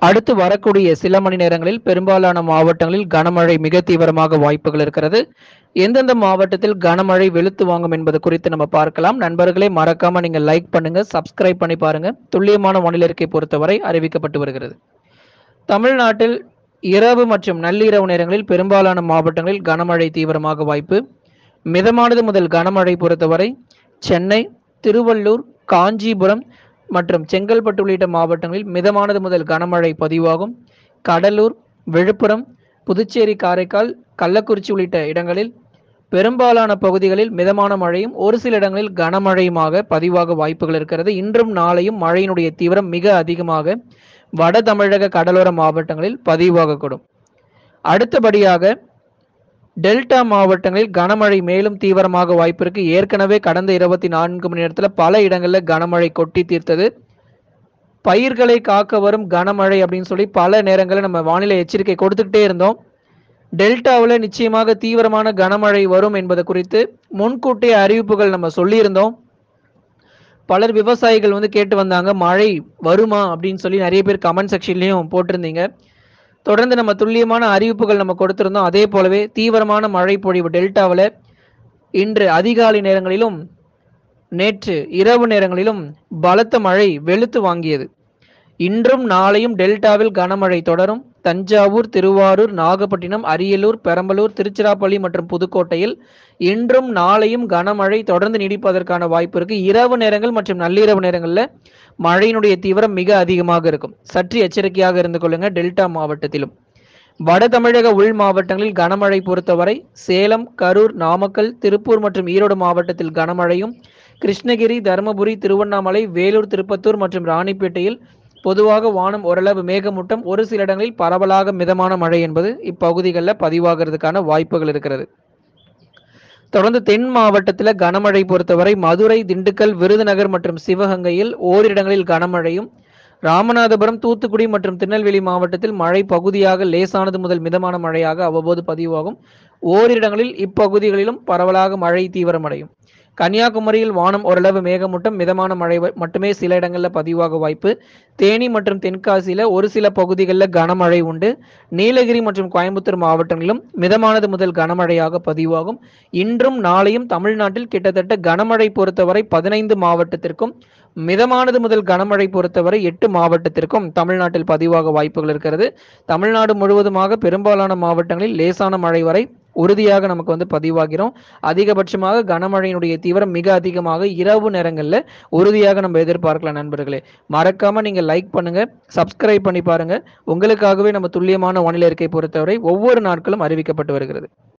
அடுத்து வரக்கூடிய சில மணி நேரங்களில் பெரும்பாலான மாவட்டங்களில் கனமழை மிக தீவிரமாக வாய்ப்புகள் இருக்கிறது எந்தெந்த மாவட்டத்தில் கனமழை வெளுத்து வாங்கும் என்பது குறித்து நம்ம பார்க்கலாம் நண்பர்களே மறக்காம நீங்க லைக் பண்ணுங்க சப்ஸ்கிரைப் பண்ணி பாருங்க துல்லியமான வானிலை இருக்கை பொறுத்தவரை அறிவிக்கப்பட்டு வருகிறது தமிழ்நாட்டில் இரவு மற்றும் நள்ளிரவு நேரங்களில் பெரும்பாலான மாவட்டங்களில் கனமழை தீவிரமாக வாய்ப்பு மிதமானது முதல் கனமழை பொறுத்தவரை சென்னை திருவள்ளூர் காஞ்சிபுரம் மற்றும் செங்கல்பட்டு உள்ளிட்ட மாவட்டங்களில் மிதமானது முதல் கனமழை பதிவாகும் கடலூர் விழுப்புரம் புதுச்சேரி காரைக்கால் கள்ளக்குறிச்சி உள்ளிட்ட இடங்களில் பெரும்பாலான பகுதிகளில் மிதமான மழையும் ஒரு சில இடங்களில் கனமழையுமாக பதிவாக வாய்ப்புகள் இருக்கிறது இன்றும் நாளையும் மழையினுடைய தீவிரம் மிக அதிகமாக வட தமிழக கடலோர மாவட்டங்களில் பதிவாகக்கூடும் அடுத்தபடியாக டெல்டா மாவட்டங்களில் கனமழை மேலும் தீவிரமாக வாய்ப்பு இருக்கு ஏற்கனவே கடந்த இருபத்தி நான்கு மணி நேரத்தில் பல இடங்களில் கனமழை கொட்டி தீர்த்தது பயிர்களை காக்க வரும் கனமழை அப்படின்னு சொல்லி பல நேரங்களில் நம்ம வானிலை எச்சரிக்கை கொடுத்துக்கிட்டே இருந்தோம் டெல்டாவில் நிச்சயமாக தீவிரமான கனமழை வரும் என்பது குறித்து முன்கூட்டிய அறிவிப்புகள் நம்ம சொல்லியிருந்தோம் பலர் விவசாயிகள் வந்து கேட்டு வந்தாங்க மழை வருமா அப்படின்னு சொல்லி நிறைய பேர் கமெண்ட் செக்ஷன்லையும் போட்டிருந்தீங்க தொடர்ந்து நம்ம துல்லியமான அறிவிப்புகள் நம்ம கொடுத்திருந்தோம் அதே போலவே தீவிரமான மழை பொழிவு டெல்டாவில் இன்று அதிகாலை நேரங்களிலும் நேற்று இரவு நேரங்களிலும் பலத்த மழை வெளுத்து வாங்கியது இன்றும் நாளையும் டெல்டாவில் கனமழை தொடரும் தஞ்சாவூர் திருவாரூர் நாகப்பட்டினம் அரியலூர் பெரம்பலூர் திருச்சிராப்பள்ளி மற்றும் புதுக்கோட்டையில் இன்றும் நாளையும் கனமழை தொடர்ந்து நீடிப்பதற்கான வாய்ப்பு இருக்கு இரவு நேரங்கள் மற்றும் நள்ளிரவு நேரங்களில் மழையினுடைய தீவிரம் மிக அதிகமாக இருக்கும் சற்று எச்சரிக்கையாக இருந்து கொள்ளுங்க டெல்டா மாவட்டத்திலும் வட தமிழக உள் மாவட்டங்களில் கனமழை பொறுத்தவரை சேலம் கரூர் நாமக்கல் திருப்பூர் மற்றும் ஈரோடு மாவட்டத்தில் கனமழையும் கிருஷ்ணகிரி தருமபுரி திருவண்ணாமலை வேலூர் திருப்பத்தூர் மற்றும் ராணிப்பேட்டையில் பொதுவாக வானம் ஓரளவு மேகமூட்டம் ஒரு சில இடங்களில் பரவலாக மிதமான மழை என்பது இப்பகுதிகளில் பதிவாகிறதுக்கான வாய்ப்புகள் இருக்கிறது தொடர்ந்து தென் மாவட்டத்தில் கனமழை பொறுத்தவரை மதுரை திண்டுக்கல் விருதுநகர் மற்றும் சிவகங்கையில் ஓரிடங்களில் கனமழையும் ராமநாதபுரம் தூத்துக்குடி மற்றும் திருநெல்வேலி மாவட்டத்தில் மழை பகுதியாக லேசானது முதல் மிதமான மழையாக அவ்வப்போது பதிவாகும் ஓரிடங்களில் இப்பகுதிகளிலும் பரவலாக மழை தீவிரமடையும் கன்னியாகுமரியில் வானம் ஓரளவு மேகமூட்டம் மிதமான மழை வ- மட்டுமே சில இடங்களில் பதிவாக வாய்ப்பு தேனி மற்றும் தென்காசியில் ஒரு சில பகுதிகளில் கனமழை உண்டு நீலகிரி மற்றும் கோயம்புத்தூர் மாவட்டங்களிலும் மிதமானது முதல் கனமழையாக பதிவாகும் இன்றும் நாளையும் தமிழ்நாட்டில் கிட்டத்தட்ட கனமழை பொறுத்தவரை பதினைந்து மாவட்டத்திற்கும் மிதமானது முதல் கனமழை பொறுத்தவரை எட்டு மாவட்டத்திற்கும் தமிழ்நாட்டில் பதிவாக வாய்ப்புகள் இருக்கிறது தமிழ்நாடு முழுவதுமாக பெரும்பாலான மாவட்டங்களில் லேசான மழை வரை உறுதியாக நமக்கு வந்து பதிவாகிறோம் அதிகபட்சமாக கனமழையினுடைய தீவிரம் மிக அதிகமாக இரவு நேரங்களில் உறுதியாக நம்ம எதிர்பார்க்கலாம் நண்பர்களே மறக்காம நீங்க லைக் பண்ணுங்க சப்ஸ்கிரைப் பண்ணி பாருங்க உங்களுக்காகவே நம்ம துல்லியமான வானிலை இருக்கை பொறுத்தவரை ஒவ்வொரு நாட்களும் அறிவிக்கப்பட்டு வருகிறது